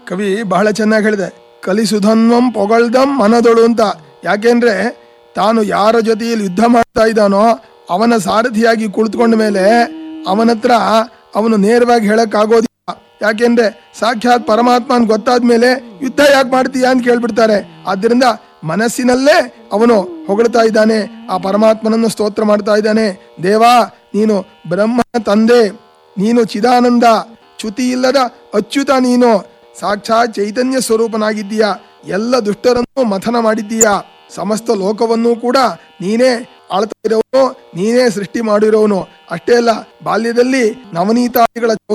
ಕವಿ ಬಹಳ ಚೆನ್ನಾಗಿ ಹೇಳಿದೆ ಕಲಿಸುಧನ್ವಂ ಪೊಗಳ್ದಂ ಮನದೊಳು ಅಂತ ಯಾಕೆಂದ್ರೆ ತಾನು ಯಾರ ಜೊತೆಯಲ್ಲಿ ಯುದ್ಧ ಮಾಡ್ತಾ ಇದ್ದಾನೋ ಅವನ ಸಾರಥಿಯಾಗಿ ಕುಳಿತುಕೊಂಡ ಮೇಲೆ ಅವನ ಹತ್ರ ಅವನು ನೇರವಾಗಿ ಹೇಳಕ್ ಆಗೋದಿಲ್ಲ ಯಾಕೆಂದ್ರೆ ಸಾಕ್ಷಾತ್ ಪರಮಾತ್ಮನ್ ಗೊತ್ತಾದ ಮೇಲೆ ಯುದ್ಧ ಯಾಕೆ ಮಾಡ್ತೀಯಾ ಅಂತ ಕೇಳ್ಬಿಡ್ತಾರೆ ಆದ್ರಿಂದ ಮನಸ್ಸಿನಲ್ಲೇ ಅವನು ಹೊಗಳ್ತಾ ಇದ್ದಾನೆ ಆ ಪರಮಾತ್ಮನನ್ನು ಸ್ತೋತ್ರ ಮಾಡ್ತಾ ಇದ್ದಾನೆ ದೇವಾ ನೀನು ಬ್ರಹ್ಮನ ತಂದೆ ನೀನು ಚಿದಾನಂದ ಚ್ಯುತಿ ಇಲ್ಲದ ಅಚ್ಯುತ ನೀನು ಸಾಕ್ಷಾತ್ ಚೈತನ್ಯ ಸ್ವರೂಪನಾಗಿದ್ದೀಯಾ ಎಲ್ಲ ದುಷ್ಟರನ್ನು ಮಥನ ಮಾಡಿದ್ದೀಯಾ ಸಮಸ್ತ ಲೋಕವನ್ನು ಕೂಡ ನೀನೇ ಆಳ್ತಾ ಇರೋನು ನೀನೇ ಸೃಷ್ಟಿ ಮಾಡಿರೋನು ಅಷ್ಟೇ ಅಲ್ಲ ಬಾಲ್ಯದಲ್ಲಿ ನವನೀತಾದಿಗಳ